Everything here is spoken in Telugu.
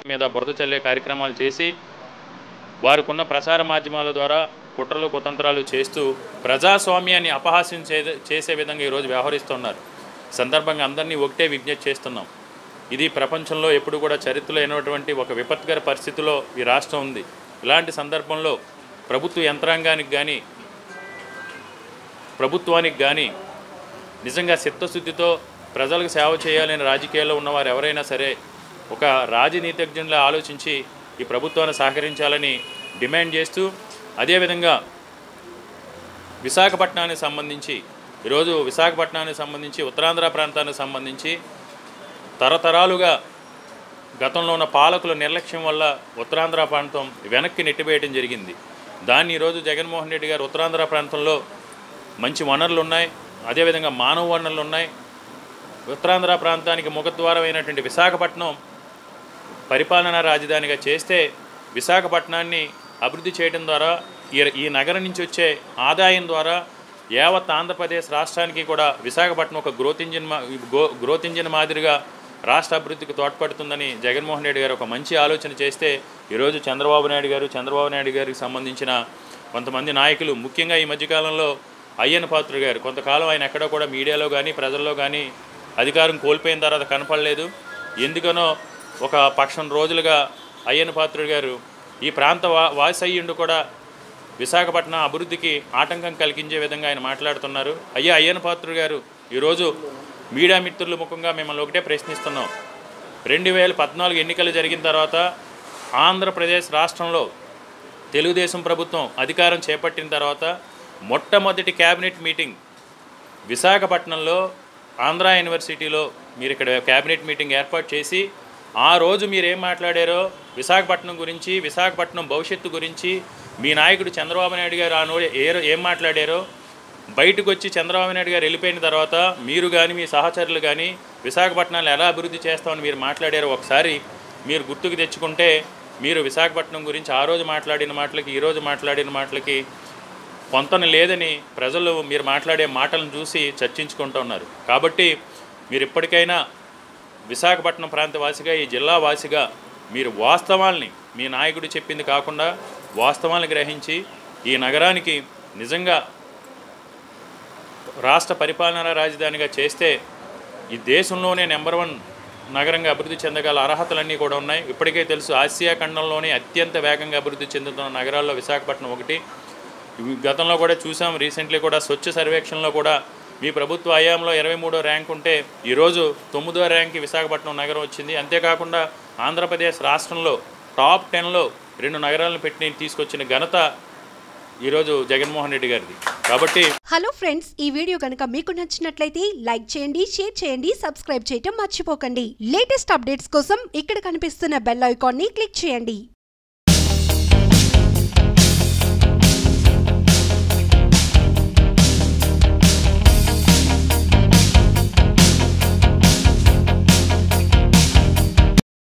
మీద బురద చల్లే కార్యక్రమాలు చేసి వారికి ఉన్న ప్రసార మాధ్యమాల ద్వారా కుట్రలు కుతంత్రాలు చేస్తూ ప్రజాస్వామ్యాన్ని అపహాస్యం చే చేసే విధంగా ఈరోజు వ్యవహరిస్తున్నారు సందర్భంగా అందరినీ ఒకటే విజ్ఞప్తి చేస్తున్నాం ఇది ప్రపంచంలో ఎప్పుడు కూడా చరిత్రలో అయినటువంటి ఒక విపత్కర పరిస్థితిలో ఈ రాష్ట్రం ఉంది ఇలాంటి సందర్భంలో ప్రభుత్వ యంత్రాంగానికి కానీ ప్రభుత్వానికి కానీ నిజంగా చిత్తశుద్ధితో ప్రజలకు సేవ చేయాలని రాజకీయాల్లో ఉన్నవారు ఎవరైనా సరే ఒక రాజనీతిజ్ఞులా ఆలోచించి ఈ ప్రభుత్వాన్ని సహకరించాలని డిమాండ్ చేస్తూ అదేవిధంగా విశాఖపట్నానికి సంబంధించి ఈరోజు విశాఖపట్నానికి సంబంధించి ఉత్తరాంధ్ర ప్రాంతానికి సంబంధించి తరతరాలుగా గతంలో ఉన్న పాలకుల నిర్లక్ష్యం వల్ల ఉత్తరాంధ్ర ప్రాంతం వెనక్కి నెట్టివేయడం జరిగింది దాన్ని ఈరోజు జగన్మోహన్ రెడ్డి గారు ఉత్తరాంధ్ర ప్రాంతంలో మంచి వనరులు ఉన్నాయి అదేవిధంగా మానవ వనరులు ఉన్నాయి ఉత్తరాంధ్ర ప్రాంతానికి ముఖద్వారమైనటువంటి విశాఖపట్నం పరిపాలనా రాజధానిగా చేస్తే విశాఖపట్నాన్ని అభివృద్ధి చేయడం ద్వారా ఈ ఈ నగరం నుంచి వచ్చే ఆదాయం ద్వారా యావత్ ఆంధ్రప్రదేశ్ రాష్ట్రానికి కూడా విశాఖపట్నం ఒక గ్రోత్ ఇంజిన్ మా గో గ్రోత్ ఇంజిన్ మాదిరిగా రాష్ట్ర అభివృద్ధికి తోడ్పడుతుందని జగన్మోహన్ రెడ్డి గారు ఒక మంచి ఆలోచన చేస్తే ఈరోజు చంద్రబాబు నాయుడు గారు చంద్రబాబు నాయుడు గారికి సంబంధించిన కొంతమంది నాయకులు ముఖ్యంగా ఈ మధ్యకాలంలో అయ్యన్న పాత్ర గారు కొంతకాలం ఆయన ఎక్కడో కూడా మీడియాలో కానీ ప్రజల్లో కానీ అధికారం కోల్పోయిన తర్వాత కనపడలేదు ఎందుకనో ఒక పక్షం రోజులుగా అయ్యన్న పాత్రుడు గారు ఈ ప్రాంత వా వాసయ్యుండు కూడా విశాఖపట్నం అభివృద్ధికి ఆటంకం కలిగించే విధంగా ఆయన మాట్లాడుతున్నారు అయ్యా అయ్యన్న పాత్రుడు గారు ఈరోజు మీడియా మిత్రుల ముఖంగా మిమ్మల్ని ఒకటే ప్రశ్నిస్తున్నాం రెండు వేల పద్నాలుగు ఎన్నికలు జరిగిన తర్వాత ఆంధ్రప్రదేశ్ రాష్ట్రంలో తెలుగుదేశం ప్రభుత్వం అధికారం చేపట్టిన తర్వాత మొట్టమొదటి క్యాబినెట్ మీటింగ్ విశాఖపట్నంలో ఆంధ్ర యూనివర్సిటీలో మీరు ఇక్కడ క్యాబినెట్ మీటింగ్ ఏర్పాటు చేసి ఆ రోజు మీరు ఏం మాట్లాడారో విశాఖపట్నం గురించి విశాఖపట్నం భవిష్యత్తు గురించి మీ నాయకుడు చంద్రబాబు నాయుడు గారు ఆ రోజు ఏ ఏం మాట్లాడారో బయటకు వచ్చి చంద్రబాబు నాయుడు గారు వెళ్ళిపోయిన తర్వాత మీరు కానీ మీ సహచరులు కానీ విశాఖపట్నాన్ని ఎలా అభివృద్ధి చేస్తామని మీరు మాట్లాడారో ఒకసారి మీరు గుర్తుకు తెచ్చుకుంటే మీరు విశాఖపట్నం గురించి ఆ రోజు మాట్లాడిన మాటలకి ఈ రోజు మాట్లాడిన మాటలకి పొంతన లేదని ప్రజలు మీరు మాట్లాడే మాటలను చూసి చర్చించుకుంటూ ఉన్నారు కాబట్టి మీరు ఇప్పటికైనా విశాఖపట్నం ప్రాంత వాసిగా ఈ జిల్లా వాసిగా మీరు వాస్తవాల్ని మీ నాయకుడు చెప్పింది కాకుండా వాస్తవాలను గ్రహించి ఈ నగరానికి నిజంగా రాష్ట్ర పరిపాలనా రాజధానిగా చేస్తే ఈ దేశంలోనే నెంబర్ వన్ నగరంగా అభివృద్ధి చెందగల అర్హతలన్నీ కూడా ఉన్నాయి ఇప్పటికే తెలుసు ఆసియా ఖండంలోనే అత్యంత వేగంగా అభివృద్ధి చెందుతున్న నగరాల్లో విశాఖపట్నం ఒకటి ఇవి గతంలో కూడా చూసాం రీసెంట్లీ కూడా స్వచ్ఛ సర్వేక్షణలో కూడా మీ ప్రభుత్వ హయాంలో ఇరవై మూడో ర్యాంక్ ఉంటే ఈరోజు తొమ్మిదో ర్యాంక్కి విశాఖపట్నం నగరం వచ్చింది అంతేకాకుండా ఆంధ్రప్రదేశ్ రాష్ట్రంలో టాప్ టెన్లో రెండు నగరాలను పెట్టి తీసుకొచ్చిన ఘనత ఈరోజు జగన్మోహన్ రెడ్డి గారిది కాబట్టి హలో ఫ్రెండ్స్ ఈ వీడియో కనుక మీకు నచ్చినట్లయితే లైక్ చేయండి షేర్ చేయండి సబ్స్క్రైబ్ చేయటం మర్చిపోకండి లేటెస్ట్ అప్డేట్స్ కోసం ఇక్కడ కనిపిస్తున్న బెల్ ఐకాన్ని క్లిక్ చేయండి